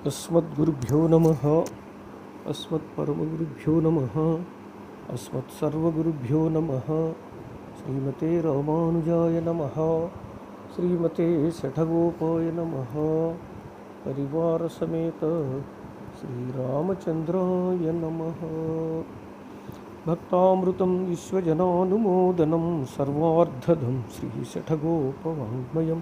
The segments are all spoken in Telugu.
अस्मद्गुरुभ्यो नमः अस्मत्परमगुरुभ्यो नमः अस्मत्सर्वगुरुभ्यो नमः श्रीमते रामानुजाय नमः श्रीमते शठगोपाय नमः परिवारसमेत श्रीरामचन्द्राय नमः भक्तामृतं विश्वजनानुमोदनं सर्वार्धदं श्रीशठगोपवाङ्मयं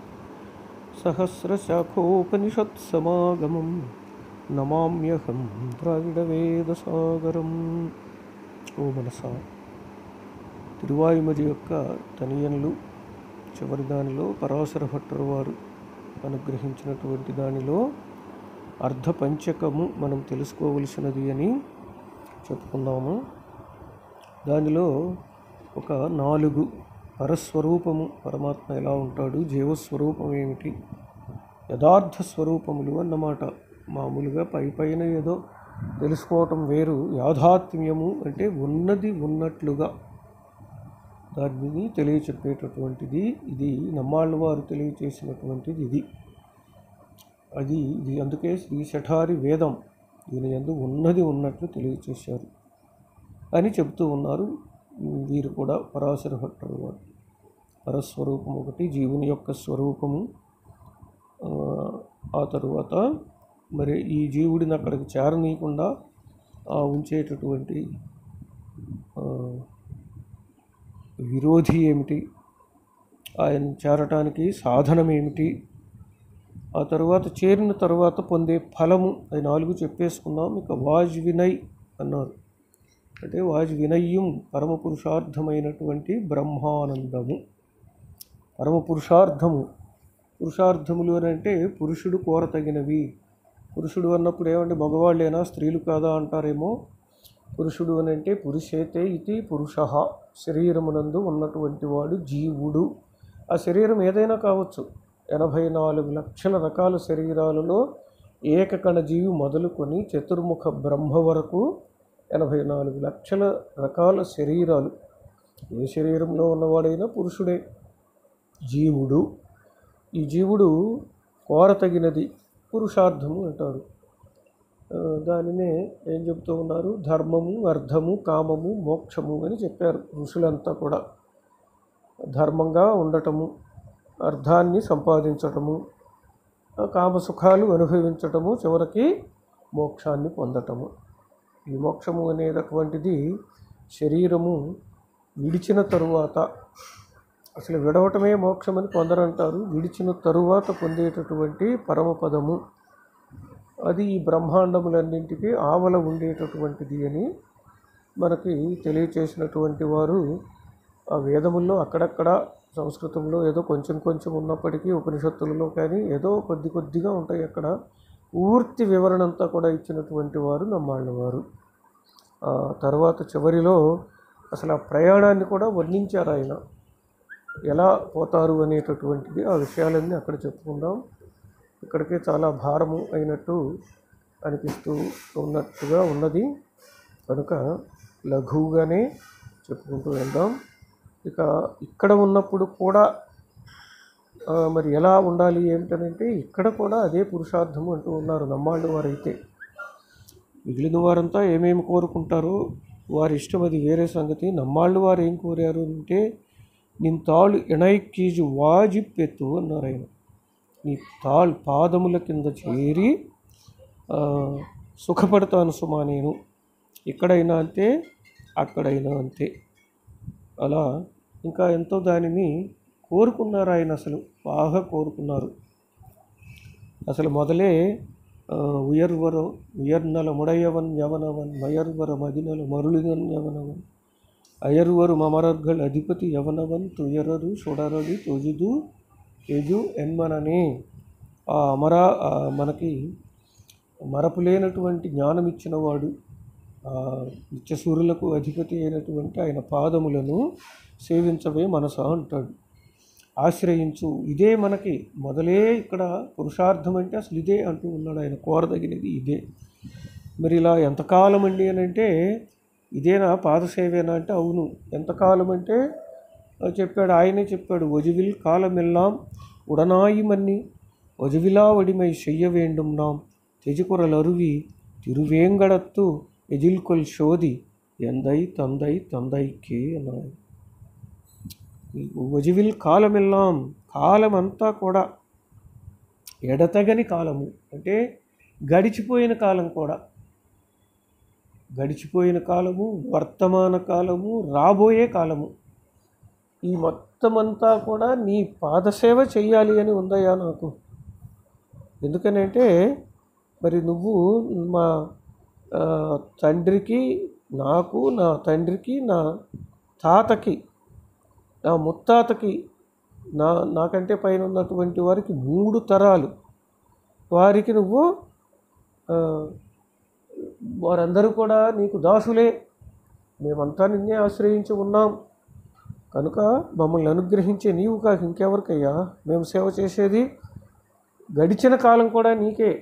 सहस्रशाखोपनिषत्समागमं నమామ్యహం ద్రావిడవేదసాగరం ఓ మనసా తిరువాయుమది యొక్క తనియనులు చివరి దానిలో పరాశర భట్టర్ వారు అనుగ్రహించినటువంటి దానిలో అర్ధపంచకము మనం తెలుసుకోవలసినది అని చెప్పుకున్నాము దానిలో ఒక నాలుగు పరస్వరూపము పరమాత్మ ఎలా ఉంటాడు జీవస్వరూపం ఏమిటి యథార్థ స్వరూపములు అన్నమాట మామూలుగా పై పైన ఏదో తెలుసుకోవటం వేరు యాథాత్మ్యము అంటే ఉన్నది ఉన్నట్లుగా దానిని తెలియచెప్పేటటువంటిది ఇది నమ్మాళ్ళ వారు తెలియచేసినటువంటిది ఇది అది ఇది అందుకే శ్రీ శఠారి వేదం దీని ఎందు ఉన్నది ఉన్నట్లు తెలియచేశారు అని చెబుతూ ఉన్నారు వీరు కూడా పరాశర భట్టర్ వారు పరస్వరూపం ఒకటి జీవుని యొక్క స్వరూపము ఆ, ఆ తరువాత మరి ఈ జీవుడిని అక్కడికి చేరనీయకుండా ఆ ఉంచేటటువంటి ఆ, విరోధి ఏమిటి ఆయన చేరటానికి సాధనం ఏమిటి ఆ తర్వాత చేరిన తర్వాత పొందే ఫలము అది నాలుగు చెప్పేసుకున్నాం ఇక వాజ్ వినయ్ అన్నారు అంటే వాజ్ వినయ్యం పరమ పురుషార్థమైనటువంటి బ్రహ్మానందము పరమ పురుషార్థము పురుషార్థములు అని అంటే పురుషుడు కోరతగినవి పురుషుడు అన్నప్పుడు ఏమంటే మగవాళ్ళేనా స్త్రీలు కాదా అంటారేమో పురుషుడు అని అంటే పురుషేతే ఇది పురుష శరీరమునందు ఉన్నటువంటి వాడు జీవుడు ఆ శరీరం ఏదైనా కావచ్చు ఎనభై నాలుగు లక్షల రకాల శరీరాలలో ఏకకణ జీవి మొదలుకొని చతుర్ముఖ బ్రహ్మ వరకు ఎనభై నాలుగు లక్షల రకాల శరీరాలు ఏ శరీరంలో ఉన్నవాడైనా పురుషుడే జీవుడు ఈ జీవుడు కోరతగినది పురుషార్థము అంటారు ఆ, దానినే ఏం చెబుతూ ఉన్నారు ధర్మము అర్థము కామము మోక్షము అని చెప్పారు ఋషులంతా కూడా ధర్మంగా ఉండటము అర్థాన్ని సంపాదించటము ఆ కామ సుఖాలు అనుభవించటము చివరికి మోక్షాన్ని పొందటము ఈ మోక్షము అనేటటువంటిది శరీరము విడిచిన తరువాత అసలు విడవటమే మోక్షమని కొందరంటారు విడిచిన తరువాత పొందేటటువంటి పరమపదము అది ఈ బ్రహ్మాండములన్నింటికీ ఆవల ఉండేటటువంటిది అని మనకి తెలియచేసినటువంటి వారు ఆ వేదముల్లో అక్కడక్కడ సంస్కృతంలో ఏదో కొంచెం కొంచెం ఉన్నప్పటికీ ఉపనిషత్తులలో కానీ ఏదో కొద్ది కొద్దిగా ఉంటాయి అక్కడ పూర్తి వివరణ అంతా కూడా ఇచ్చినటువంటి వారు నమ్మాళ్ళ వారు ఆ తర్వాత చివరిలో అసలు ఆ ప్రయాణాన్ని కూడా వర్ణించారు ఆయన ఎలా పోతారు అనేటటువంటిది ఆ విషయాలన్నీ అక్కడ చెప్పుకుందాం ఇక్కడికే చాలా భారము అయినట్టు అనిపిస్తూ ఉన్నట్టుగా ఉన్నది కనుక లఘువుగానే చెప్పుకుంటూ వెళ్దాం ఇక ఇక్కడ ఉన్నప్పుడు కూడా ఆ, మరి ఎలా ఉండాలి ఏమిటనంటే ఇక్కడ కూడా అదే పురుషార్థము అంటూ ఉన్నారు నమ్మాళ్ళు వారైతే మిగిలిన వారంతా ఏమేమి కోరుకుంటారో వారి ఇష్టం అది వేరే సంగతి నమ్మాళ్ళు వారు ఏం కోరారు అంటే నిన్ తాళ్ళు ఎణైక్కీజు వాజిప్పెత్తు అన్నారు ఆయన నీ తాళ్ పాదముల కింద చేరి ఆ, సుఖపడతాను సుమా నేను ఎక్కడైనా అంతే అక్కడైనా అంతే అలా ఇంకా ఎంతో దానిని కోరుకున్నారు ఆయన అసలు బాగా కోరుకున్నారు అసలు మొదలే ఆ, ఉయర్వర ఉయర్నల ముడయవన్ యవనవన్ మయర్వర మదినల మరుళిగన్ యవనవన్ అయర్వరు మమరర్గల్ అధిపతి యవనవన్ తుయరరు సుడరడి తొజుదు ఎజు ఎన్మననే ఆ అమర ఆ మనకి మరపులేనటువంటి జ్ఞానం ఇచ్చినవాడు ఆ నిత్యసూరులకు అధిపతి అయినటువంటి ఆయన పాదములను సేవించవే మనస అంటాడు ఆశ్రయించు ఇదే మనకి మొదలే ఇక్కడ పురుషార్థం అంటే అసలు ఇదే అంటూ ఉన్నాడు ఆయన కోరదగినది ఇదే మరి ఇలా ఎంతకాలం అండి అని అంటే ఇదేనా పాదసేవేనా అంటే అవును ఎంతకాలం అంటే ఆ, చెప్పాడు ఆయనే చెప్పాడు ఒజివిల్ కాలమెల్లాం ఉడనాయి మన్ని ఒజవిలా వడిమై செய்ய வேண்டும் நாம் ತ್ಯಜಿಕುರಲರುವಿ ತಿರುವೇಂಗಡತ್ತು ఎజిల్కొల్ శోధి ఎందై తందై తందైకే అన్నాడు ఒజివిల్ కాలమెల్లాం కాలమంతా కూడా ఎడతగని కాలము అంటే గడిచిపోయిన కాలం కూడా గడిచిపోయిన కాలము వర్తమాన కాలము రాబోయే కాలము ఈ మొత్తం అంతా కూడా నీ పాదసేవ చెయ్యాలి అని ఉందయ్యా నాకు ఎందుకనంటే మరి నువ్వు మా ఆ, తండ్రికి నాకు నా తండ్రికి నా తాతకి నా ముత్తాతకి నా నాకంటే పైన ఉన్నటువంటి వారికి మూడు తరాలు వారికి నువ్వు ఆ, వారందరూ కూడా నీకు దాసులే మేమంతా నిన్నే ఆశ్రయించి ఉన్నాం కనుక మమ్మల్ని అనుగ్రహించే నీవు కాక ఇంకెవరికయ్యా మేము సేవ చేసేది గడిచిన కాలం కూడా నీకే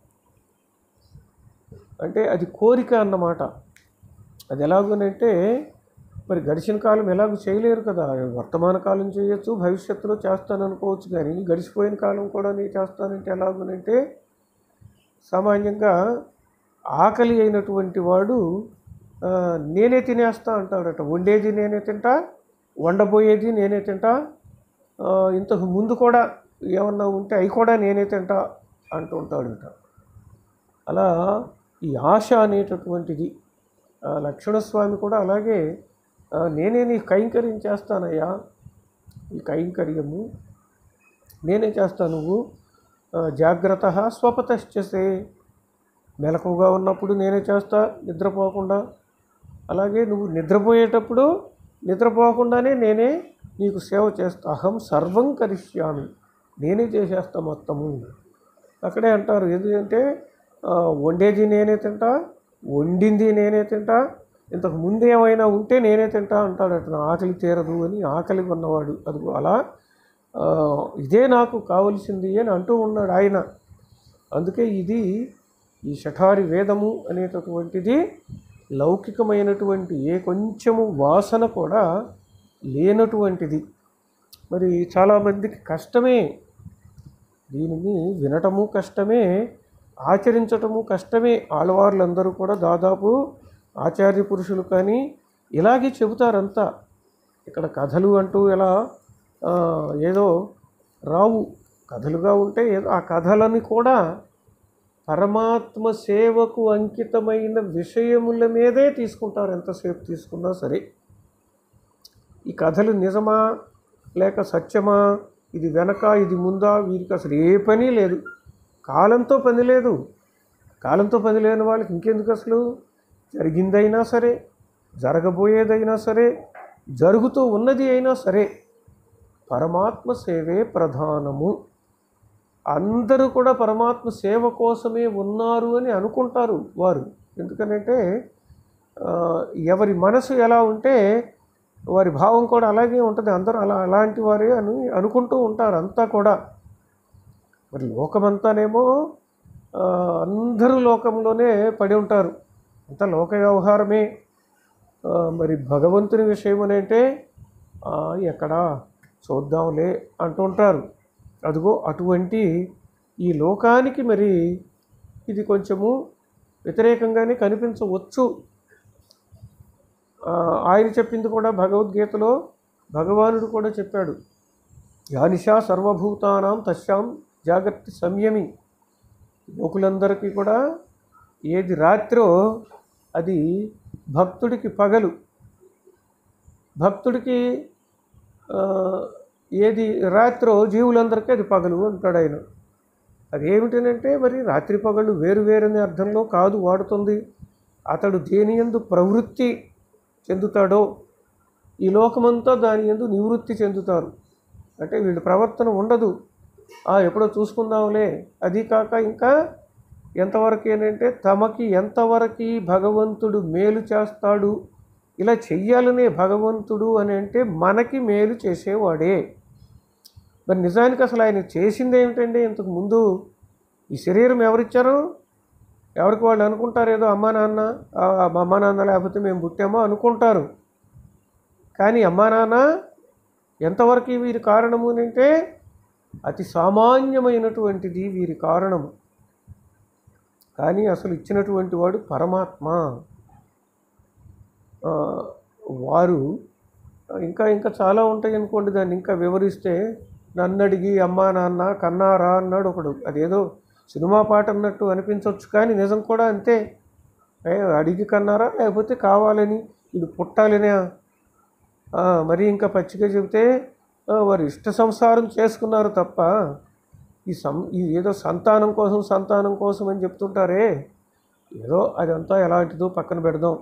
అంటే అది కోరిక అన్నమాట అది ఎలాగోనంటే మరి గడిచిన కాలం ఎలాగో చేయలేరు కదా వర్తమాన కాలం చేయొచ్చు భవిష్యత్తులో చేస్తాననుకోవచ్చు కానీ గడిచిపోయిన కాలం కూడా నేను చేస్తానంటే ఎలాగోనంటే సామాన్యంగా ఆకలి అయినటువంటి వాడు ఆ, నేనే తినేస్తా అంటాడట వండేది నేనే తింటా వండబోయేది నేనే తింటా ఆ, ఇంతకు ముందు కూడా ఏమన్నా ఉంటే అవి కూడా నేనే తింటా అంటూ ఉంటాడట అలా ఈ ఆశ అనేటటువంటిది ఆ, లక్ష్మణస్వామి కూడా అలాగే ఆ, నేనే నీ కైంకర్యం చేస్తానయ్యా ఈ కైంకర్యము నేనే చేస్తాను నువ్వు ఆ, జాగ్రత్త స్వపతశ్చసే మెలకుగా ఉన్నప్పుడు నేనే చేస్తా నిద్రపోకుండా అలాగే నువ్వు నిద్రపోయేటప్పుడు నిద్రపోకుండానే నేనే నీకు సేవ చేస్తా అహం సర్వం కరిష్యామి నేనే చేసేస్తా మొత్తము అక్కడే అంటారు ఎందుకంటే ఆ, వండేది నేనే తింటా వండింది నేనే తింటా ఇంతకు ముందు ఏమైనా ఉంటే నేనే తింటా అంటాడట నా ఆకలి తీరదు అని ఆకలి ఉన్నవాడు అది అలా ఆ, ఇదే నాకు కావలసింది అని అంటూ ఉన్నాడు ఆయన అందుకే ఇది ఈ షఠారి వేదము అనేటటువంటిది లౌకికమైనటువంటి ఏ కొంచెము వాసన కూడా లేనటువంటిది మరి చాలామందికి కష్టమే దీనిని వినటము కష్టమే ఆచరించటము కష్టమే ఆడవార్లందరూ కూడా దాదాపు ఆచార్య పురుషులు కానీ ఇలాగే చెబుతారంతా ఇక్కడ కథలు అంటూ ఎలా ఆ, ఏదో రావు కథలుగా ఉంటే ఏదో ఆ కథలని కూడా పరమాత్మ సేవకు అంకితమైన విషయముల మీదే తీసుకుంటారు ఎంతసేపు తీసుకున్నా సరే ఈ కథలు నిజమా లేక సత్యమా ఇది వెనక ఇది ముందా వీరికి అసలు ఏ పని లేదు కాలంతో పని లేదు కాలంతో పని లేని వాళ్ళకి ఇంకెందుకు అసలు జరిగిందైనా సరే జరగబోయేదైనా సరే జరుగుతూ ఉన్నది అయినా సరే పరమాత్మ సేవే ప్రధానము అందరూ కూడా పరమాత్మ సేవ కోసమే ఉన్నారు అని అనుకుంటారు వారు ఎందుకనంటే ఆ, ఎవరి మనసు ఎలా ఉంటే వారి భావం కూడా అలాగే ఉంటుంది అందరూ అలా అలాంటి వారే అని అనుకుంటూ ఉంటారు అంతా కూడా మరి లోకమంతానేమో ఆ, అందరూ లోకంలోనే పడి ఉంటారు అంత లోక వ్యవహారమే ఆ, మరి భగవంతుని విషయం అని అంటే "ఆ, ఎక్కడా చూద్దాంలే అంటుంటారు అదిగో అటువంటి ఈ లోకానికి మరి ఇది కొంచెము వ్యతిరేకంగానే కనిపించవచ్చు ఆ, ఆయన చెప్పింది కూడా భగవద్గీతలో భగవానుడు కూడా చెప్పాడు యానిషా సర్వభూతానాం తస్యాం జాగ్రత్త సంయమి లోకులందరికీ కూడా ఏది రాత్రో అది భక్తుడికి పగలు భక్తుడికి ఆ, ఏది రాత్రో జీవులందరికీ అది పగలు అంటాడు ఆయన అది ఏమిటనంటే మరి రాత్రి పగళ్ళు వేరు వేరనే అర్థంలో కాదు వాడుతుంది అతడు దేని ఎందు ప్రవృత్తి చెందుతాడో ఈ లోకమంతా దాని ఎందు నివృత్తి చెందుతారు అంటే వీళ్ళ ప్రవర్తన ఉండదు "ఆ, ఎప్పుడో చూసుకుందాంలే అది కాక ఇంకా ఎంతవరకు ఏంటంటే తమకి ఎంతవరకు భగవంతుడు మేలు చేస్తాడు ఇలా చెయ్యాలనే భగవంతుడు అని అంటే మనకి మేలు చేసేవాడే మరి నిజానికి అసలు ఆయన చేసింది ఏమిటండి ఇంతకు ముందు ఈ శరీరం ఎవరిచ్చారు ఎవరికి వాళ్ళు అనుకుంటారు ఏదో అమ్మా నాన్న ఆ, మా అమ్మా నాన్న లేకపోతే మేము పుట్టామో అనుకుంటారు కానీ అమ్మా నాన్న ఎంతవరకు వీరి కారణము అని అంటే అతి సామాన్యమైనటువంటిది వీరి కారణము కానీ అసలు ఇచ్చినటువంటి వాడు పరమాత్మ ఆ, వారు ఇంకా ఇంకా చాలా ఉంటాయి అనుకోండి దాన్ని ఇంకా వివరిస్తే నన్ను అడిగి అమ్మా నాన్న కన్నారా అన్నాడు ఒకడు అదేదో సినిమా పాట అన్నట్టు అనిపించవచ్చు కానీ నిజం కూడా అంతే ఏ, అడిగి కన్నారా లేకపోతే కావాలని ఇది పుట్టాలనే ఆ, మరి ఇంకా పచ్చిగా చెబితే ఆ, వారు ఇష్ట సంసారం చేసుకున్నారు తప్ప ఈ సం ఈ ఏదో సంతానం కోసం సంతానం కోసం అని చెప్తుంటారే ఏదో అదంతా ఎలాంటిదో పక్కన పెడదాం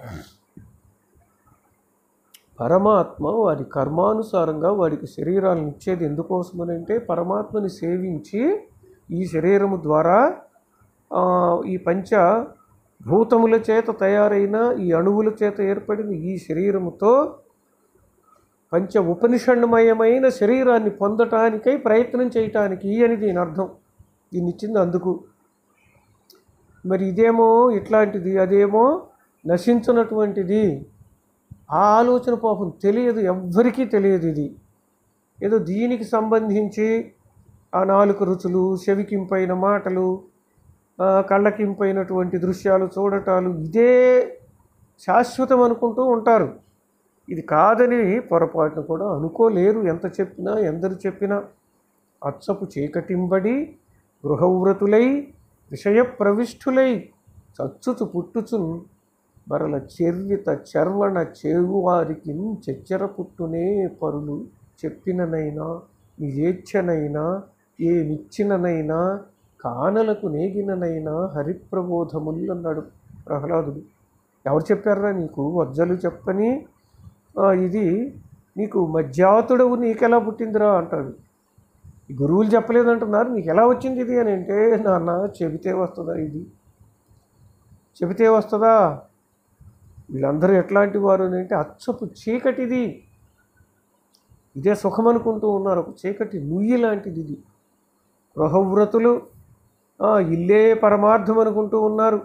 పరమాత్మ వారి కర్మానుసారంగా వాడికి శరీరాలను ఇచ్చేది ఎందుకోసమని అంటే పరమాత్మని సేవించి ఈ శరీరము ద్వారా ఆ, ఈ పంచ భూతముల చేత తయారైన ఈ అణువుల చేత ఏర్పడిన ఈ శరీరముతో పంచ ఉపనిషణ్మయమైన శరీరాన్ని పొందటానికై ప్రయత్నం చేయటానికి అని దీని అర్థం దీన్ని ఇచ్చింది అందుకు మరి ఇదేమో ఇట్లాంటిది అదేమో నశించినటువంటిది ఆ ఆలోచన పాపం తెలియదు ఎవ్వరికీ తెలియదు ఇది ఏదో దీనికి సంబంధించి ఆ నాలుగు రుచులు చెవికింపైన మాటలు ఆ, కళ్ళకింపైనటువంటి దృశ్యాలు చూడటాలు ఇదే శాశ్వతం అనుకుంటూ ఉంటారు ఇది కాదని పొరపాటును కూడా అనుకోలేరు ఎంత చెప్పినా ఎందరు చెప్పినా అచ్చపు చీకటింబడి గృహవ్రతులై విషయ ప్రవిష్ఠులై చచ్చుచు పుట్టుచున్ మరల చెర్విత చర్వణ చేగువారికి చెచ్చర పుట్టునే పరులు చెప్పిననైనా నిజేచ్ఛనైనా ఏమిచ్చిననైనా కానలకు నేగిననైనా హరిప్రబోధములు అన్నాడు ప్రహ్లాదుడు ఎవరు చెప్పారా నీకు వజ్జలు చెప్పని ఆ, ఇది నీకు మధ్యాతుడవు నీకెలా పుట్టిందిరా అంటాడు ఈ గురువులు చెప్పలేదంటున్నారు నీకు ఎలా వచ్చింది ఇది అని అంటే నాన్న చెబితే వస్తుందా ఇది చెబితే వస్తుందా వీళ్ళందరూ ఎట్లాంటి వారు అని అంటే అచ్చపు చీకటిది ఇదే సుఖం అనుకుంటూ ఉన్నారు ఒక చీకటి నుయ్యి లాంటిది ఇది గృహవ్రతులు ఆ, ఇల్లే పరమార్థం అనుకుంటూ ఉన్నారు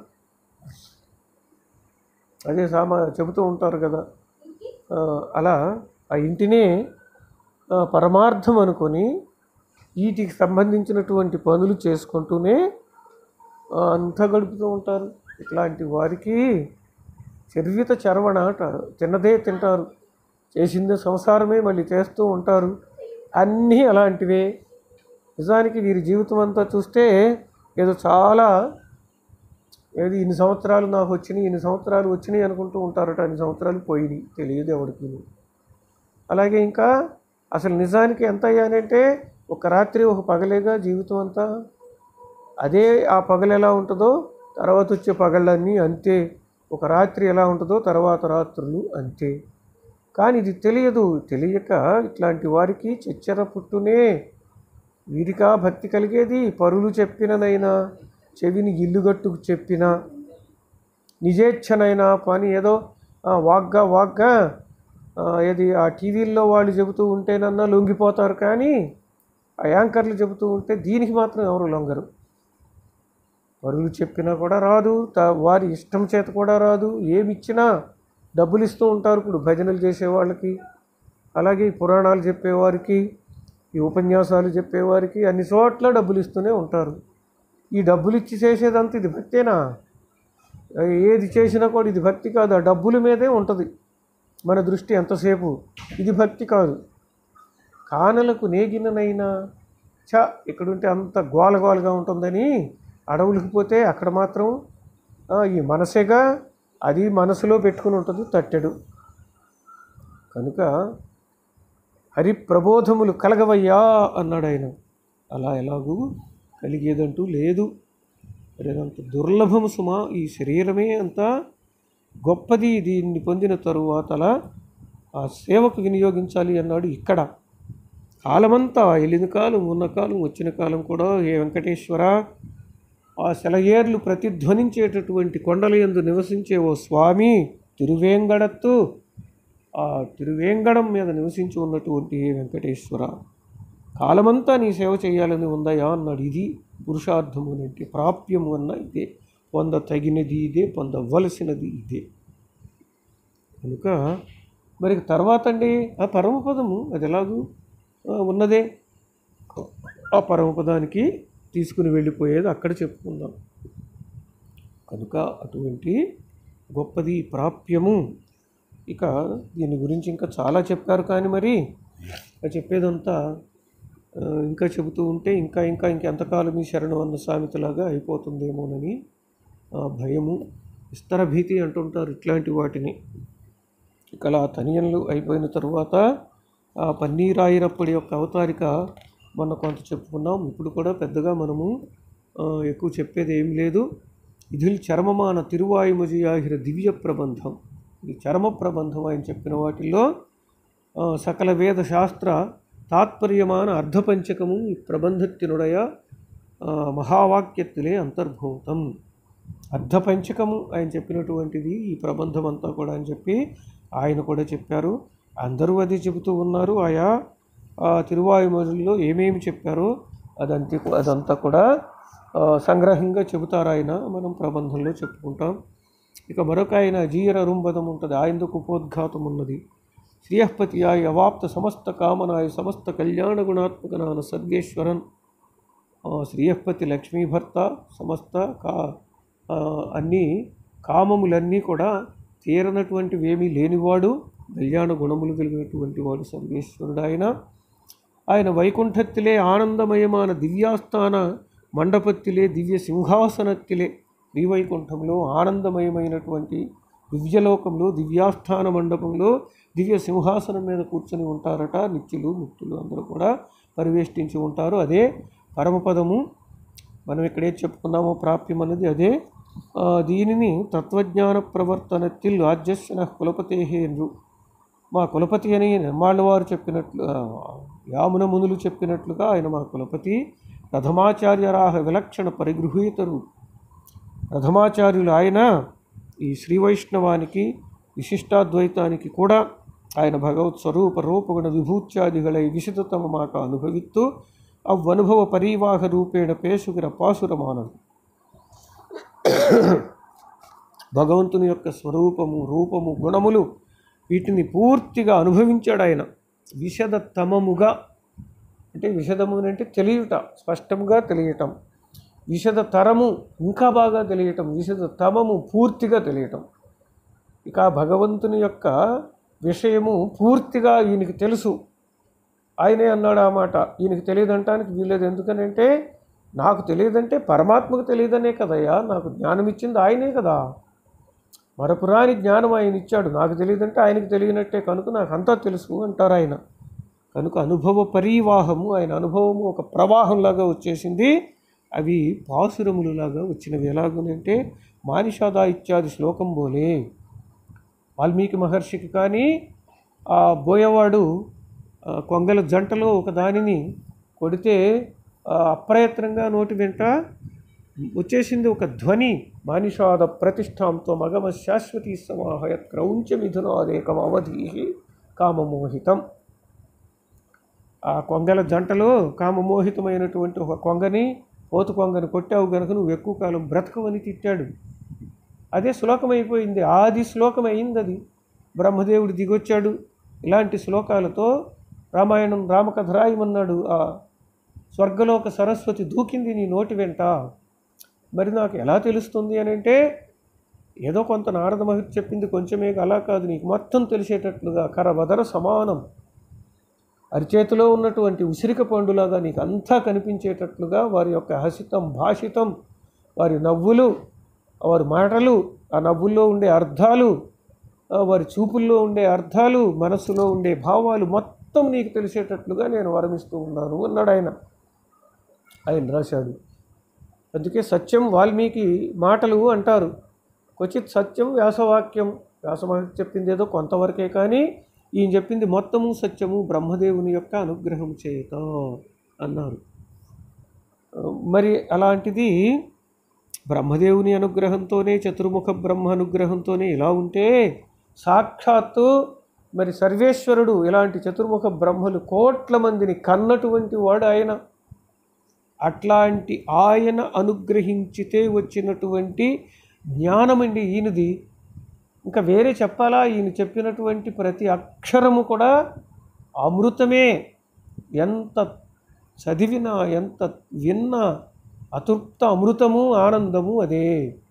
అదే సామా చెబుతూ ఉంటారు కదా ఆ, అలా ఆ ఇంటినే ఆ, పరమార్థం అనుకొని వీటికి సంబంధించినటువంటి పనులు చేసుకుంటూనే ఆ, అంతా గడుపుతూ ఉంటారు ఇట్లాంటి వారికి చర్విత చరవణ అంటారు తిన్నదే తింటారు చేసిందే సంసారమే మళ్ళీ చేస్తూ ఉంటారు అన్నీ అలాంటివే నిజానికి వీరి జీవితం అంతా చూస్తే ఏదో చాలా ఏది ఇన్ని సంవత్సరాలు నాకు వచ్చినాయి ఇన్ని సంవత్సరాలు వచ్చినాయి అనుకుంటూ ఉంటారట అన్ని సంవత్సరాలు పోయినాయి తెలియదు ఎవరికి అలాగే ఇంకా అసలు నిజానికి ఎంత అయ్యానంటే ఒక రాత్రి ఒక పగలేగా జీవితం అంతా అదే ఆ పగలు ఎలా ఉంటుందో తర్వాత వచ్చే పగళ్ళన్నీ అంతే ఒక రాత్రి ఎలా ఉంటుందో తర్వాత రాత్రులు అంతే కానీ ఇది తెలియదు తెలియక ఇట్లాంటి వారికి చెచ్చర పుట్టునే వీరికా భక్తి కలిగేది పరులు చెప్పిననైనా చెవిని ఇల్లుగట్టుకు చెప్పిన నిజేచ్ఛనైనా పని ఏదో ఆ, వాగ్గా వాగ్గా ఆ, ఏది ఆ టీవీల్లో వాళ్ళు చెబుతూ ఉంటేనన్నా లొంగిపోతారు కానీ ఆ యాంకర్లు చెబుతూ ఉంటే దీనికి మాత్రం ఎవరు లొంగరు పరులు చెప్పినా కూడా రాదు త- వారి ఇష్టం చేత కూడా రాదు ఏమి ఇచ్చినా డబ్బులు ఇస్తూ ఉంటారు ఇప్పుడు భజనలు చేసేవాళ్ళకి అలాగే ఈ పురాణాలు చెప్పేవారికి ఈ ఉపన్యాసాలు చెప్పేవారికి అన్ని చోట్ల డబ్బులు ఇస్తూనే ఉంటారు ఈ డబ్బులు ఇచ్చి చేసేదంతా ఇది భక్తేనా ఏది చేసినా కూడా ఇది భక్తి కాదు ఆ డబ్బుల మీదే ఉంటుంది మన దృష్టి ఎంతసేపు ఇది భక్తి కాదు కానలకు నేగిననైనా చ ఇక్కడుంటే అంత గోలగోలగా ఉంటుందని అడవులకు పోతే అక్కడ మాత్రం ఆ, ఈ మనసేగా అది మనసులో పెట్టుకుని ఉంటుంది తట్టెడు కనుక హరి ప్రబోధములు కలగవయ్యా అన్నాడు ఆయన అలా ఎలాగూ కలిగేదంటూ లేదు మరి అదంత దుర్లభము సుమా ఈ శరీరమే అంత గొప్పది దీన్ని పొందిన తరువాత అలా ఆ సేవకు వినియోగించాలి అన్నాడు ఇక్కడ కాలమంతా వెళ్ళిన కాలం ఉన్న కాలం వచ్చిన కాలం కూడా ఏ వెంకటేశ్వర ఆ సెలయేర్లు ప్రతిధ్వనించేటటువంటి కొండల యందు నివసించే ఓ స్వామి తిరువేంగడత్తు ఆ తిరువేంగడం మీద నివసించి ఉన్నటువంటి ఏ వెంకటేశ్వర కాలమంతా నీ సేవ చేయాలని ఉందయా అన్నాడు ఇది పురుషార్థము అంటే ప్రాప్యము అన్న ఇదే పొంద తగినది ఇదే పొందవలసినది ఇదే కనుక మరి తర్వాత అండి ఆ పరమపదము అది ఎలాగూ ఆ, ఉన్నదే ఆ పరమపదానికి తీసుకుని వెళ్ళిపోయేది అక్కడ చెప్పుకుందాం కనుక అటువంటి గొప్పది ప్రాప్యము ఇక దీని గురించి ఇంకా చాలా చెప్పారు కానీ మరి ఆ చెప్పేదంతా ఆ, ఇంకా చెబుతూ ఉంటే ఇంకా ఇంకా ఇంకెంతకాలం ఈ శరణం అన్న సామెతలాగా అయిపోతుందేమోనని ఆ భయము విస్తర భీతి అంటుంటారు ఇట్లాంటి వాటిని ఇక అలా తనియన్లు అయిపోయిన తరువాత ఆ పన్నీరాయిరప్పటి యొక్క అవతారిక మొన్న కొంత చెప్పుకున్నాం ఇప్పుడు కూడా పెద్దగా మనము ఆ, ఎక్కువ చెప్పేది ఏం లేదు ఇదిల్ చర్మమాన తిరువాయుమజియాహిర దివ్య ప్రబంధం ఇది చర్మ ప్రబంధం ఆయన చెప్పిన వాటిల్లో ఆ, సకల వేద శాస్త్ర తాత్పర్యమాన అర్ధపంచకము ఈ ప్రబంధత్తినుడయ ఆ, మహావాక్యత్తులే అంతర్భూతం అర్ధపంచకము ఆయన చెప్పినటువంటిది ఈ ప్రబంధం అంతా కూడా అని చెప్పి ఆయన కూడా చెప్పారు అందరూ అది చెబుతూ ఉన్నారు ఆయా ఆ, తిరువాయుమరుల్లో ఏమేమి చెప్పారో అదంతా అదంతా కూడా ఆ, సంగ్రహంగా చెబుతారు ఆయన మనం ప్రబంధంలో చెప్పుకుంటాం ఇక మరొక ఆయన జీయర రుంబదం ఉంటుంది ఆయనకు ఉపోద్ఘాతం ఉన్నది శ్రీయపతియాయ అవాప్త సమస్త కామనాయ సమస్త కళ్యాణ గుణాత్మకనాన సర్వేశ్వరన్ ఆ, శ్రీయపతి లక్ష్మీ భర్త సమస్త కా ఆ, అన్ని కామములన్నీ కూడా తీరనటువంటివి ఏమీ లేనివాడు కళ్యాణ గుణములు కలిగినటువంటి వాడు సర్వేశ్వరుడు ఆయన ఆయన వైకుంఠత్తిలే ఆనందమయమాన దివ్యాస్థాన మండపత్తిలే దివ్య సింహాసనత్తిలే శ్రీవైకుంఠంలో ఆనందమయమైనటువంటి దివ్యలోకంలో దివ్యాస్థాన మండపంలో దివ్య సింహాసనం మీద కూర్చొని ఉంటారట నిత్యులు ముక్తులు అందరూ కూడా పరివేష్టించి ఉంటారు అదే పరమపదము మనం ఇక్కడే చెప్పుకున్నామో ప్రాప్యం అన్నది అదే ఆ, దీనిని తత్వజ్ఞాన ప్రవర్తనത്തിൽ రాజ్యస్యన కులపతేహేంద్రు మా కులపతి అని నిర్మాళ్ళ వారు చెప్పినట్లు ఆ, యామున మునులు చెప్పినట్లుగా ఆయన మా కులపతి ప్రథమాచార్యరాహ విలక్షణ పరిగృహీతరు ప్రథమాచార్యులు ఆయన ఈ శ్రీ వైష్ణవానికి ವಿಶಿಷ್ಟಾದ್ವೈತಾనికి ಕೂಡ ఆయన ಭಗವತ್ ಸ್ವರೂಪ ರೂಪಗುಣ ವಿಭೂತ್ಯಾದಿಗಳೈ ವಿಶಿತತಮ ಮಾಕ ಅನುಭವಿತ್ತು ಅವ್ವನುಭವ ಪರಿವಾಹ ರೂಪೇಣ ಪೇಸುಗಿರ పాసురమానడు భగవంతుని యొక్క స్వరూపము రూపము గుణములు వీటిని పూర్తిగా అనుభవించాడు ఆయన విశదతమముగా అంటే విశదము అంటే తెలియట స్పష్టంగా తెలియటం విశద తరము ఇంకా బాగా తెలియటం విశద తమము పూర్తిగా తెలియటం ఇక ఆ భగవంతుని యొక్క విషయము పూర్తిగా ఈయనకి తెలుసు ఆయనే అన్నాడు ఆ మాట ఈయనకి తెలియదంటానికి వీలేదు ఎందుకనంటే నాకు తెలియదంటే పరమాత్మకు తెలియదనే కదయ్యా నాకు జ్ఞానం ఇచ్చింది ఆయనే కదా మరపురాని జ్ఞానం ఆయన ఇచ్చాడు నాకు తెలియదంటే ఆయనకి తెలియనట్టే కనుక నాకు అంతా తెలుసు అంటారు ఆయన కనుక అనుభవ పరివాహము ఆయన అనుభవము ఒక ప్రవాహంలాగా వచ్చేసింది అవి పాసురములులాగా వచ్చినవి ఎలాగునంటే మానిషాదా ఇత్యాది శ్లోకం బోలే వాల్మీకి మహర్షికి కానీ ఆ బోయవాడు ఆ, కొంగల జంటలో ఒక దానిని కొడితే ఆ, అప్రయత్నంగా నోటి వెంట వచ్చేసింది ఒక ధ్వని మానిషాద ప్రతిష్టాంతో మగమ శాశ్వతీ సమాహయత్ క్రౌంచ మిథునాదేకం అవధి కామమోహితం ఆ కొంగల జంటలో కామమోహితమైనటువంటి ఒక కొంగని పోతు కొంగని కొట్టావు గనుక నువ్వు ఎక్కువ కాలం బ్రతకవని తిట్టాడు అదే శ్లోకం అయిపోయింది ఆది శ్లోకం అయింది అది బ్రహ్మదేవుడు దిగొచ్చాడు ఇలాంటి శ్లోకాలతో రామాయణం రామకథ రాయమన్నాడు ఆ స్వర్గలోక సరస్వతి దూకింది నీ నోటి వెంట మరి నాకు ఎలా తెలుస్తుంది అని అంటే ఏదో కొంత నారద మహర్షి చెప్పింది కొంచెమే అలా కాదు నీకు మొత్తం తెలిసేటట్లుగా కరబదర సమానం అరిచేతిలో ఉన్నటువంటి ఉసిరిక పండులాగా నీకు అంతా కనిపించేటట్లుగా వారి యొక్క హసితం భాషితం వారి నవ్వులు వారి మాటలు ఆ నవ్వుల్లో ఉండే అర్థాలు ఆ వారి చూపుల్లో ఉండే అర్థాలు మనస్సులో ఉండే భావాలు మొత్తం నీకు తెలిసేటట్లుగా నేను వరమిస్తూ ఉన్నాను అన్నాడు ఆయన ఆయన రాశాడు అందుకే సత్యం వాల్మీకి మాటలు అంటారు క్వచిత్ సత్యం వ్యాసవాక్యం వ్యాసమహర్షి చెప్పింది ఏదో కొంతవరకే కానీ ఈయన చెప్పింది మొత్తము సత్యము బ్రహ్మదేవుని యొక్క అనుగ్రహం చేత అన్నారు మరి అలాంటిది బ్రహ్మదేవుని అనుగ్రహంతోనే చతుర్ముఖ బ్రహ్మ అనుగ్రహంతోనే ఇలా ఉంటే సాక్షాత్తు మరి సర్వేశ్వరుడు ఇలాంటి చతుర్ముఖ బ్రహ్మలు కోట్ల మందిని కన్నటువంటి వాడు ఆయన అట్లాంటి ఆయన అనుగ్రహించితే వచ్చినటువంటి జ్ఞానమండి ఈయనది ఇంకా వేరే చెప్పాలా ఈయన చెప్పినటువంటి ప్రతి అక్షరము కూడా అమృతమే ఎంత చదివినా ఎంత విన్నా అతృప్త అమృతము ఆనందము అదే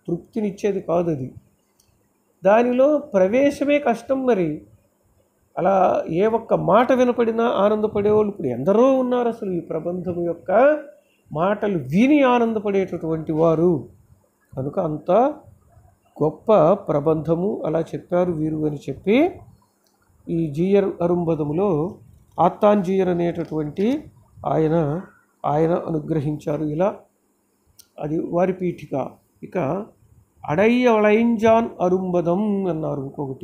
తృప్తినిచ్చేది కాదు అది దానిలో ప్రవేశమే కష్టం మరి అలా ఏ ఒక్క మాట వినపడినా ఆనందపడేవాళ్ళు ఇప్పుడు ఎందరో ఉన్నారు అసలు ఈ ప్రబంధం యొక్క మాటలు విని ఆనందపడేటటువంటి వారు కనుక అంత గొప్ప ప్రబంధము అలా చెప్పారు వీరు అని చెప్పి ఈ జీయర్ అరుంబదములో ఆత్తాంజీయర్ అనేటటువంటి ఆయన ఆయన అనుగ్రహించారు ఇలా అది వారి పీఠిక ఇక అడయ్య వళైంజాన్ అరుంబదం అన్నారు ఇంకొకటి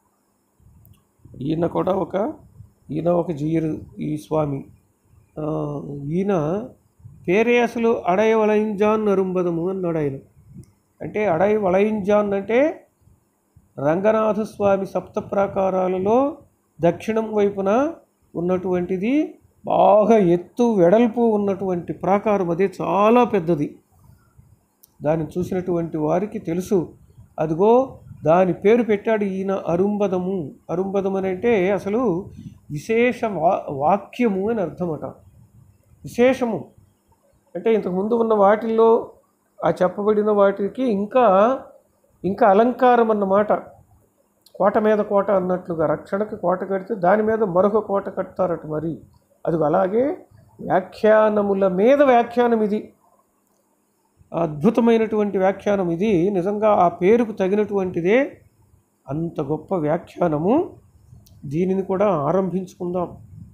ఈయన కూడా ఒక ఈయన ఒక జీయరు ఈ స్వామి ఆ, ఈయన పేరే అసలు అడయ వళయింజాన్ అరుంబదము అన్నాడు ఆయన అంటే అడయ వళయింజాన్ అంటే రంగనాథ స్వామి సప్త ప్రాకారాలలో దక్షిణం వైపున ఉన్నటువంటిది బాగా ఎత్తు వెడల్పు ఉన్నటువంటి ప్రాకారం అదే చాలా పెద్దది దాన్ని చూసినటువంటి వారికి తెలుసు అదిగో దాని పేరు పెట్టాడు ఈయన అరుంబదము అరుంబదం అని అంటే అసలు విశేష వా వాక్యము అని అర్థమట విశేషము అంటే ఇంతకుముందు ఉన్న వాటిల్లో ఆ చెప్పబడిన వాటికి ఇంకా ఇంకా అలంకారం అన్నమాట కోట మీద కోట అన్నట్లుగా రక్షణకి కోట కడితే దాని మీద మరొక కోట కడతారట మరి అది అలాగే వ్యాఖ్యానముల మీద వ్యాఖ్యానం ఇది అద్భుతమైనటువంటి వ్యాఖ్యానం ఇది నిజంగా ఆ పేరుకు తగినటువంటిదే అంత గొప్ప వ్యాఖ్యానము దీనిని కూడా ఆరంభించుకుందాం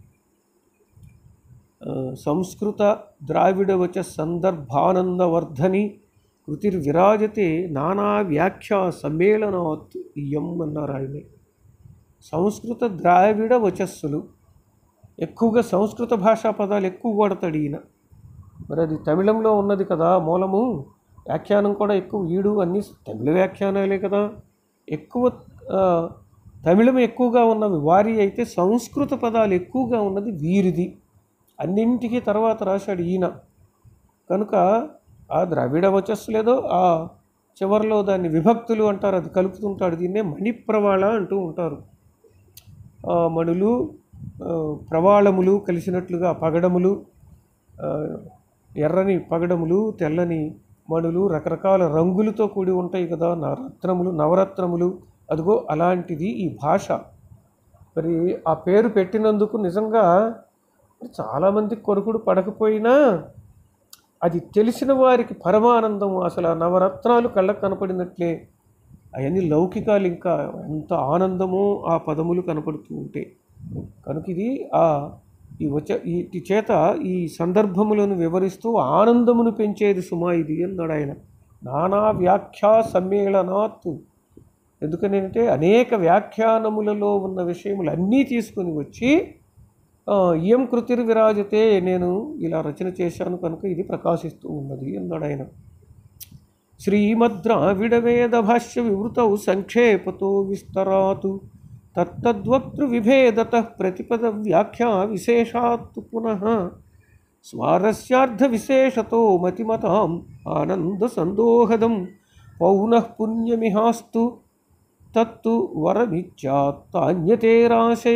ఆ, సంస్కృత ద్రావిడ వచ సందర్భానందవర్ధని కృతిర్విరాజతే నానా వ్యాఖ్యా సమ్మేళనాత్ ఇయం అన్నారు ఆయనే సంస్కృత ద్రావిడ వచస్సులు ఎక్కువగా సంస్కృత భాషా పదాలు ఎక్కువ వాడతాడు ఈయన మరి అది తమిళంలో ఉన్నది కదా మూలము వ్యాఖ్యానం కూడా ఎక్కువ ఈడు అన్ని తమిళ వ్యాఖ్యానాలే కదా ఎక్కువ ఆ, తమిళం ఎక్కువగా ఉన్నవి వారి అయితే సంస్కృత పదాలు ఎక్కువగా ఉన్నది వీరిది అన్నింటికీ తర్వాత రాశాడు ఈయన కనుక ఆ ద్రవిడ వచ్చస్సు లేదో ఆ చివరిలో దాన్ని విభక్తులు అంటారు అది కలుపుతుంటాడు దీన్నే మణిప్రవాళ అంటూ ఉంటారు ఆ, మణులు ఆ, ప్రవాళములు కలిసినట్లుగా పగడములు ఆ, ఎర్రని పగడములు తెల్లని మణులు రకరకాల రంగులతో కూడి ఉంటాయి కదా నా రత్నములు నవరత్నములు అదిగో అలాంటిది ఈ భాష మరి ఆ పేరు పెట్టినందుకు నిజంగా చాలామంది కొరుకుడు పడకపోయినా అది తెలిసిన వారికి పరమానందము అసలు ఆ నవరత్నాలు కళ్ళకు కనపడినట్లే అవన్నీ లౌకికాలు ఇంకా ఎంత ఆనందమో ఆ పదములు కనపడుతూ ఉంటే కనుక ఇది ఆ ఈ వచ్చ ఈ చేత ఈ సందర్భములను వివరిస్తూ ఆనందమును పెంచేది సుమా ఇది అన్నాడు ఆయన నానా వ్యాఖ్యా సమ్మేళనాత్ ఎందుకనంటే అనేక వ్యాఖ్యానములలో ఉన్న విషయములు అన్నీ తీసుకొని వచ్చి ఆ, ఇయం కృతిర్ విరాజతే నేను ఇలా రచన చేశాను కనుక ఇది ప్రకాశిస్తూ ఉన్నది అన్నాడు ఆయన శ్రీమద్రావిడవేద భాష్య వివృతౌ సంక్షేపతో విస్తరాతు తత్తద్వక్తృ విభేదత ప్రతిపద వ్యాఖ్యా విశేషాత్ పునః స్వారస్యార్థ విశేషతో మతిమతాం ఆనంద సందోహదం పౌనః పుణ్యమిహాస్తు తత్తు వరమిచ్చాత్తాన్యతేరాశయ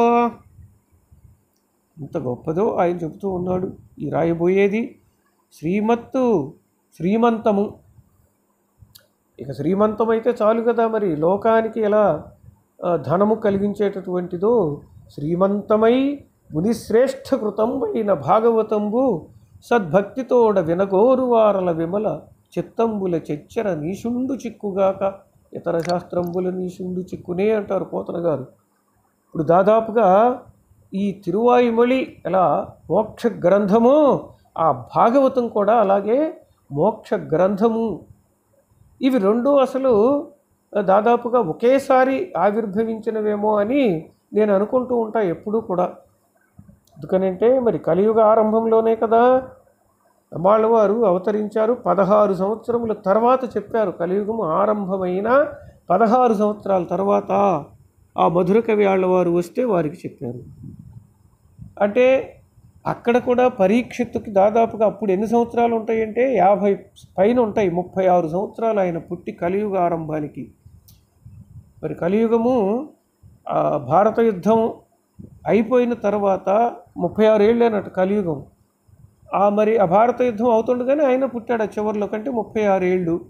ఎంత గొప్పదో ఆయన చెబుతూ ఉన్నాడు ఈ రాయబోయేది శ్రీమత్తు శ్రీమంతము ఇక శ్రీమంతం అయితే చాలు కదా మరి లోకానికి ఎలా ఆ, ధనము కలిగించేటటువంటిదో శ్రీమంతమై మునిశ్రేష్ఠ కృతం అయిన భాగవతంబు సద్భక్తితోడ వినగోరు వారల విమల చిత్తంబుల చెచ్చర నీషుండు చిక్కుగాక ఇతర శాస్త్రంబుల నీషుండు చిక్కునే అంటారు పోతన గారు ఇప్పుడు దాదాపుగా ఈ తిరువాయుమొళి ఎలా మోక్ష గ్రంథము ఆ భాగవతం కూడా అలాగే మోక్ష గ్రంథము ఇవి రెండు అసలు దాదాపుగా ఒకేసారి ఆవిర్భవించినవేమో అని నేను అనుకుంటూ ఉంటా ఎప్పుడూ కూడా ఎందుకనంటే మరి కలియుగ ఆరంభంలోనే కదా అమ్మాళ్ళ వారు అవతరించారు పదహారు సంవత్సరముల తర్వాత చెప్పారు కలియుగం ఆరంభమైన పదహారు సంవత్సరాల తర్వాత ఆ మధుర కవి ఆళ్ళవారు వస్తే వారికి చెప్పారు అంటే అక్కడ కూడా పరీక్షిత్తుకి దాదాపుగా అప్పుడు ఎన్ని సంవత్సరాలు ఉంటాయంటే యాభై పైన ఉంటాయి ముప్పై ఆరు సంవత్సరాలు ఆయన పుట్టి కలియుగ ఆరంభానికి మరి కలియుగము ఆ భారత యుద్ధం అయిపోయిన తర్వాత ముప్పై ఆరు ఏళ్ళేనట కలియుగం ఆ మరి ఆ భారత యుద్ధం అవుతుండగానే ఆయన పుట్టాడు ఆ చివరిలో కంటే ముప్పై ఆరు ఏళ్ళు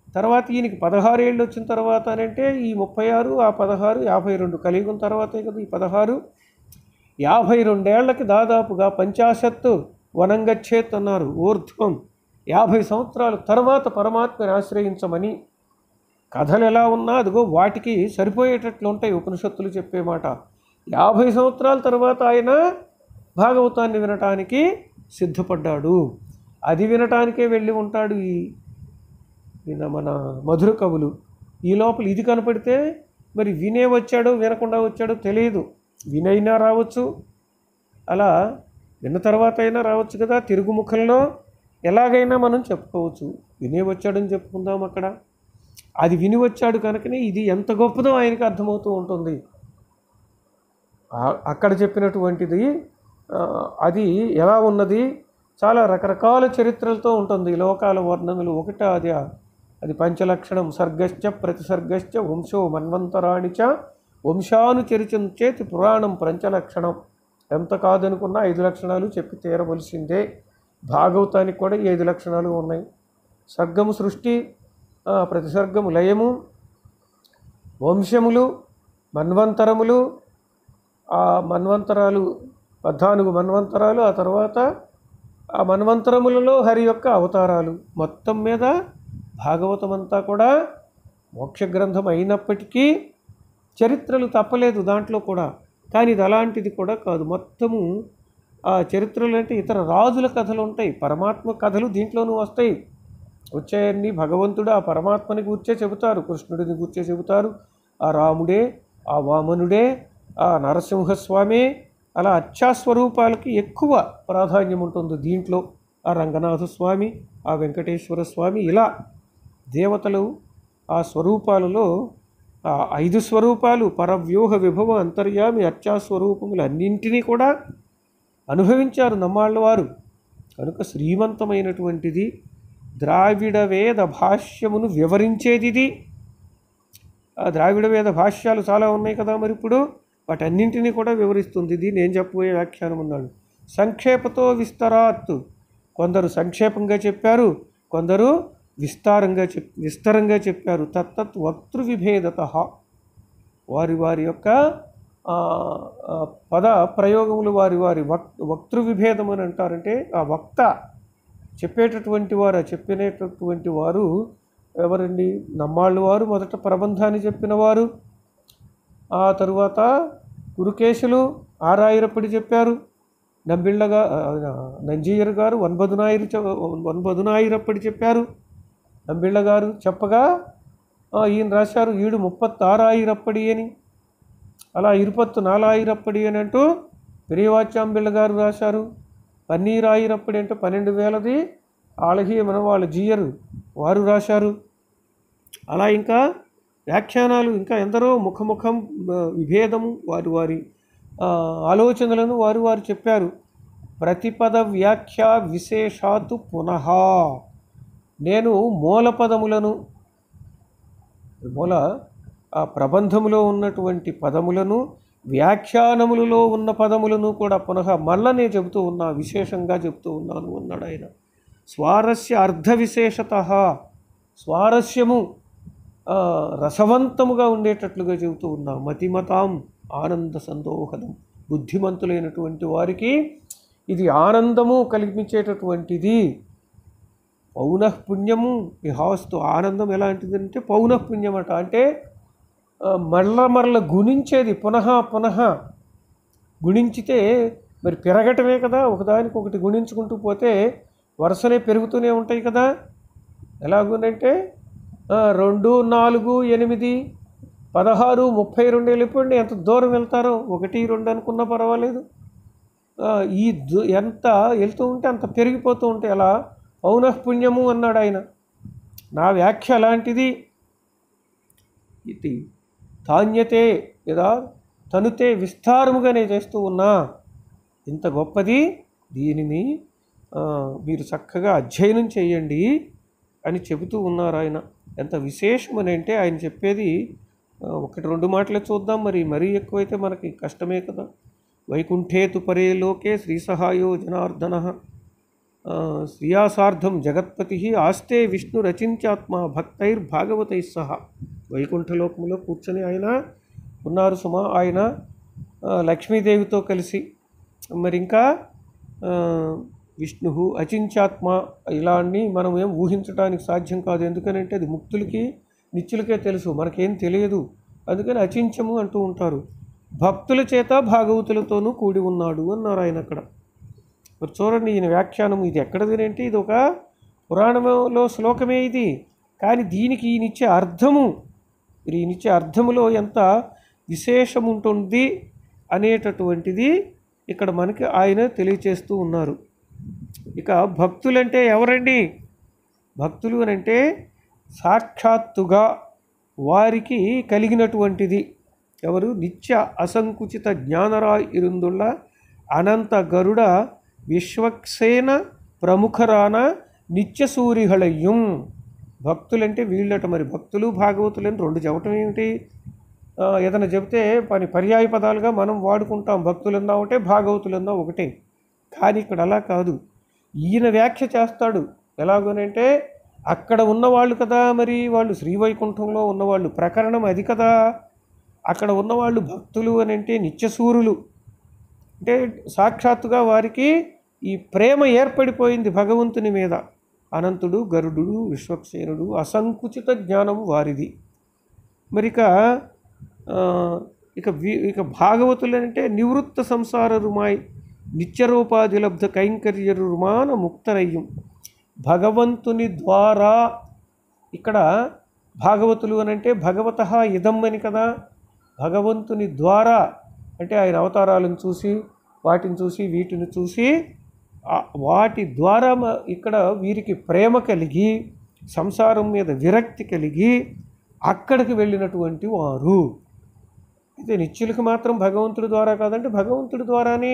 తర్వాత ఈయనకి పదహారు ఏళ్ళు వచ్చిన తర్వాత అని అంటే ఈ ముప్పై ఆరు ఆ పదహారు యాభై రెండు కలియుగం తర్వాతే కదా ఈ పదహారు యాభై రెండేళ్లకి దాదాపుగా పంచాశత్తు వనంగచ్చేత్ అన్నారు ఊర్ధ్వం యాభై సంవత్సరాల తర్వాత పరమాత్మని ఆశ్రయించమని కథలు ఎలా ఉన్నా అదిగో వాటికి సరిపోయేటట్లు ఉంటాయి ఉపనిషత్తులు చెప్పే మాట యాభై సంవత్సరాల తర్వాత ఆయన భాగవతాన్ని వినటానికి సిద్ధపడ్డాడు అది వినటానికే వెళ్ళి ఉంటాడు ఈ ఈయన మన మధుర కవులు ఈ లోపల ఇది కనపడితే మరి వినే వచ్చాడో వినకుండా వచ్చాడో తెలియదు వినైనా రావచ్చు అలా విన్న తర్వాత అయినా రావచ్చు కదా తిరుగుముఖంలో ఎలాగైనా మనం చెప్పుకోవచ్చు వినే వచ్చాడని చెప్పుకుందాం అక్కడ అది విని వచ్చాడు కనుకనే ఇది ఎంత గొప్పదో ఆయనకి అర్థమవుతూ ఉంటుంది ఆ- అక్కడ చెప్పినటువంటిది ఆ, అది ఎలా ఉన్నది చాలా రకరకాల చరిత్రలతో ఉంటుంది లోకాల వర్ణనలు ఒకట అది అది పంచలక్షణం సర్గశ్చ ప్రతిసర్గశ్చ వంశో మన్వంతరాణి చ వంశాను చరిచం చేతి పురాణం పంచలక్షణం ఎంత కాదనుకున్నా ఐదు లక్షణాలు చెప్పి తీరవలసిందే భాగవతానికి కూడా ఈ ఐదు లక్షణాలు ఉన్నాయి సర్గము సృష్టి ఆ, ప్రతిసర్గము లయము వంశములు మన్వంతరములు ఆ మన్వంతరాలు పద్నాలుగు మన్వంతరాలు ఆ తర్వాత ఆ మన్వంతరములలో హరి యొక్క అవతారాలు మొత్తం మీద భాగవతం అంతా కూడా మోక్ష గ్రంథం అయినప్పటికీ చరిత్రలు తప్పలేదు దాంట్లో కూడా కానీ ఇది అలాంటిది కూడా కాదు మొత్తము ఆ చరిత్రలు అంటే ఇతర రాజుల కథలు ఉంటాయి పరమాత్మ కథలు దీంట్లోనూ వస్తాయి వచ్చాయన్ని భగవంతుడు ఆ పరమాత్మని గూర్చే చెబుతారు కృష్ణుడిని గూర్చే చెబుతారు ఆ రాముడే ఆ వామనుడే ఆ నరసింహస్వామి అలా అత్యాస్వరూపాలకి ఎక్కువ ప్రాధాన్యం ఉంటుంది దీంట్లో ఆ రంగనాథ స్వామి ఆ వెంకటేశ్వర స్వామి ఇలా దేవతలు ఆ స్వరూపాలలో ఆ ఐదు స్వరూపాలు పరవ్యూహ విభవ అంతర్యామి అత్యాస్వరూపములు అన్నింటినీ కూడా అనుభవించారు నమ్మాళ్ళ వారు కనుక శ్రీమంతమైనటువంటిది ద్రావిడ వేద భాష్యమును వివరించేది ఇది ఆ ద్రావిడ వేద భాష్యాలు చాలా ఉన్నాయి కదా మరి ఇప్పుడు వాటన్నింటినీ కూడా వివరిస్తుంది ఇది నేను చెప్పబోయే వ్యాఖ్యానం ఉన్నాడు సంక్షేపతో విస్తరాత్ కొందరు సంక్షేపంగా చెప్పారు కొందరు విస్తారంగా చెప్ విస్తరంగా చెప్పారు తత్తత్ వక్తృ విభేదత వారి వారి యొక్క ఆ, ఆ, పద ప్రయోగములు వారి వారి వక్ వక్తృ విభేదం అని అంటారంటే ఆ వక్త చెప్పేటటువంటి వారు ఆ చెప్పినటువంటి వారు ఎవరండి నమ్మాళ్ళు వారు మొదట ప్రబంధాన్ని చెప్పిన వారు ఆ తరువాత కురుకేశులు ఆరాయిరప్పటి చెప్పారు నంబిళ్ళగా నంజీయర్ గారు వన్బదునాయిరు చె- వన్బదునాయిరప్పటి చెప్పారు నంబిళ్ళ గారు చెప్పగా ఆ, ఈయన రాశారు ఈడు ముప్పತ್ತಾరాయిరప్పడి అని అలా ఇరుపత్తు నాలాయిరప్పడి అని అంటూ పెరియవాచ్యాంబిళ్ళ గారు రాశారు పన్నీరాయిరప్పడి అంటే పన్నెండు వేలది ఆళహి మన వాళ్ళ జీయరు వారు రాశారు అలా ఇంకా వ్యాఖ్యానాలు ఇంకా ఎందరో ముఖముఖం ఆ, విభేదము వారి వారి ఆ, ఆలోచనలను వారు వారు చెప్పారు ప్రతిపద వ్యాఖ్య విశేషాతు పునః నేను మూల పదములను మూల ఆ ప్రబంధములో ఉన్నటువంటి పదములను వ్యాఖ్యానములలో ఉన్న పదములను కూడా పునః మళ్ళనే చెబుతూ ఉన్నా విశేషంగా చెబుతూ ఉన్నాను అన్నాడు ఆయన స్వారస్య అర్ధ విశేషత స్వారస్యము ఆ, రసవంతముగా ఉండేటట్లుగా చెబుతూ ఉన్నా మతిమతాం ఆనంద సందోహదం బుద్ధిమంతులైనటువంటి వారికి ఇది ఆనందము కల్పించేటటువంటిది పౌనః పుణ్యము విహాస్తు ఆనందం ఎలాంటిదంటే పౌనః పుణ్యం అట అంటే ఆ, మరల మరల గుణించేది పునః పునః గుణించితే మరి పెరగటమే కదా ఒకదానికి ఒకటి గుణించుకుంటూ పోతే వరుసనే పెరుగుతూనే ఉంటాయి కదా ఎలాగునంటే ఆ, రెండు నాలుగు ఎనిమిది పదహారు ముప్పై రెండు వెళ్ళిపోండి ఎంత దూరం వెళ్తారో ఒకటి రెండు అనుకున్నా పర్వాలేదు ఆ, ఈ దు- ఎంత వెళ్తూ ఉంటే అంత పెరిగిపోతూ ఉంటే అలా పౌనఃపుణ్యము అన్నాడు ఆయన నా వ్యాఖ్య అలాంటిది ఇది ధాన్యతే యదా తనుతే విస్తారముగానే చేస్తూ ఉన్నా ఇంత గొప్పది దీనిని ఆ, మీరు చక్కగా అధ్యయనం చేయండి అని చెబుతూ ఉన్నారు ఆయన ఎంత విశేషమని అంటే ఆయన చెప్పేది ఆ, ఒకటి రెండు మాటలే చూద్దాం మరి మరీ ఎక్కువైతే మనకి కష్టమే కదా వైకుంఠేతు పరే లోకే శ్రీ సహాయో జనార్దన ఆ, శ్రియాసార్థం జగత్పతి ఆస్తే విష్ణు రచించాత్మ భక్తైర్భాగవతై సహా వైకుంఠలోకములో కూర్చొని ఆయన ఉన్నారు సుమా ఆయన ఆ, లక్ష్మీదేవితో కలిసి మరి ఇంకా ఆ, విష్ణు అచించాత్మ ఇలా అని మనం ఏం ఊహించడానికి సాధ్యం కాదు ఎందుకనంటే అది ముక్తులకి నిత్యులకే తెలుసు మనకేం తెలియదు అందుకని అచించము అంటూ ఉంటారు భక్తుల చేత భాగవతులతోనూ కూడి ఉన్నాడు అన్నారు ఆయన అక్కడ మరి చూడండి ఈయన వ్యాఖ్యానం ఇది ఎక్కడదినేంటి ఇది ఒక పురాణంలో శ్లోకమే ఇది కానీ దీనికి ఈయనిచ్చే అర్థము మరి ఈయనిచ్చే అర్థములో ఎంత విశేషం ఉంటుంది అనేటటువంటిది ఇక్కడ మనకి ఆయన తెలియచేస్తూ ఉన్నారు ఇక భక్తులంటే ఎవరండి భక్తులు అని అంటే సాక్షాత్తుగా వారికి కలిగినటువంటిది ఎవరు నిత్య అసంకుచిత జ్ఞానరా ఇరుందుళ్ళ అనంత గరుడ విశ్వక్సేన ప్రముఖరాన నిత్య సూరిహళయ్యం భక్తులంటే వీళ్ళట మరి భక్తులు భాగవతులని రెండు చెప్పటం ఏమిటి ఆ, ఏదైనా చెబితే పని పర్యాయ పదాలుగా మనం వాడుకుంటాం భక్తులన్నా ఒకటే భాగవతులన్నా ఒకటే కానీ ఇక్కడ అలా కాదు ఈయన వ్యాఖ్య చేస్తాడు ఎలాగోనంటే అక్కడ ఉన్నవాళ్ళు కదా మరి వాళ్ళు శ్రీవైకుంఠంలో ఉన్నవాళ్ళు ప్రకరణం అది కదా అక్కడ ఉన్నవాళ్ళు భక్తులు అని అంటే నిత్యసూరులు అంటే సాక్షాత్తుగా వారికి ఈ ప్రేమ ఏర్పడిపోయింది భగవంతుని మీద అనంతుడు గరుడు విశ్వక్సేనుడు అసంకుచిత జ్ఞానం వారిది మరి ఇక ఆ, ఇక వి ఇక భాగవతులు అంటే నివృత్త సంసార రుమాయ్ నిత్యరూపాధిలబ్ధ కైంకర్య రుమాన ముక్తరయ్యం భగవంతుని ద్వారా ఇక్కడ భాగవతులు అని అంటే భగవత ఇదం అని కదా భగవంతుని ద్వారా అంటే ఆయన అవతారాలను చూసి వాటిని చూసి వీటిని చూసి ఆ- వాటి ద్వారా మ- ఇక్కడ వీరికి ప్రేమ కలిగి సంసారం మీద విరక్తి కలిగి అక్కడికి వెళ్ళినటువంటి వారు అయితే నిత్యులకు మాత్రం భగవంతుడి ద్వారా కాదంటే భగవంతుడి ద్వారానే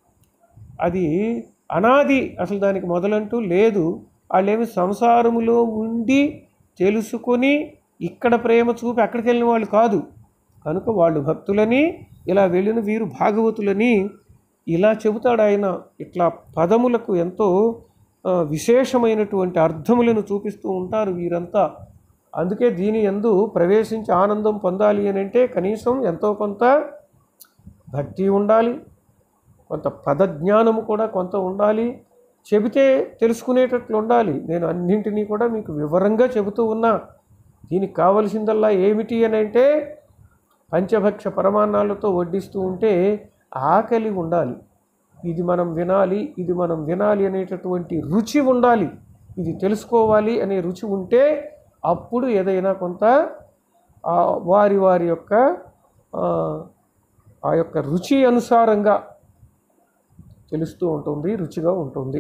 అది అనాది అసలు దానికి మొదలంటూ లేదు వాళ్ళేమి సంసారములో ఉండి తెలుసుకొని ఇక్కడ ప్రేమ చూపి అక్కడికి వెళ్ళిన వాళ్ళు కాదు కనుక వాళ్ళు భక్తులని ఇలా వెళ్ళిన వీరు భాగవతులని ఇలా చెబుతాడు ఆయన ఇట్లా పదములకు ఎంతో ఆ, విశేషమైనటువంటి అర్థములను చూపిస్తూ ఉంటారు వీరంతా అందుకే దీని ఎందు ప్రవేశించి ఆనందం పొందాలి అని అంటే కనీసం ఎంతో కొంత భక్తి ఉండాలి కొంత పదజ్ఞానము కూడా కొంత ఉండాలి చెబితే తెలుసుకునేటట్లు ఉండాలి నేను అన్నింటినీ కూడా మీకు వివరంగా చెబుతూ ఉన్నా దీనికి కావలసిందల్లా ఏమిటి అని అంటే పంచభక్ష పరమాన్నాలతో వడ్డిస్తూ ఉంటే ఆకలి ఉండాలి ఇది మనం వినాలి ఇది మనం వినాలి అనేటటువంటి రుచి ఉండాలి ఇది తెలుసుకోవాలి అనే రుచి ఉంటే అప్పుడు ఏదైనా కొంత ఆ, వారి వారి యొక్క ఆ, ఆ యొక్క రుచి అనుసారంగా తెలుస్తూ ఉంటుంది రుచిగా ఉంటుంది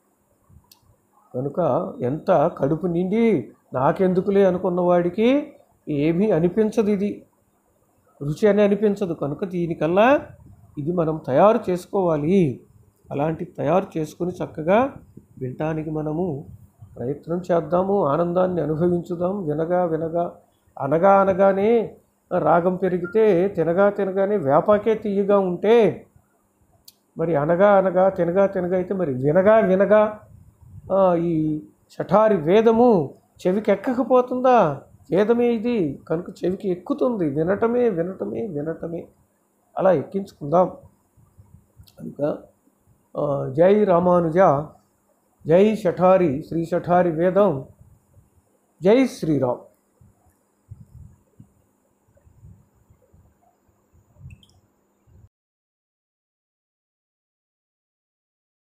కనుక ఎంత కడుపు నిండి నాకెందుకులే అనుకున్న వాడికి ఏమీ అనిపించదు ఇది రుచి అని అనిపించదు కనుక దీనికల్లా ఇది మనం తయారు చేసుకోవాలి అలాంటి తయారు చేసుకుని చక్కగా వినటానికి మనము ప్రయత్నం చేద్దాము ఆనందాన్ని అనుభవించుదాం వినగా వినగా అనగా అనగానే రాగం పెరిగితే తినగా తినగానే వేపాకే తీయగా ఉంటే మరి అనగా అనగా తినగా తినగా అయితే మరి వినగా వినగా ఆ, ఈ శఠారి వేదము చెవికి ఎక్కకపోతుందా వేదమే ఇది కనుక చెవికి ఎక్కుతుంది వినటమే వినటమే వినటమే అలా ఎక్కించుకుందాం కనుక ఆ, జై రామానుజ జై శఠారి శ్రీ శఠారి వేదం జై శ్రీరామ్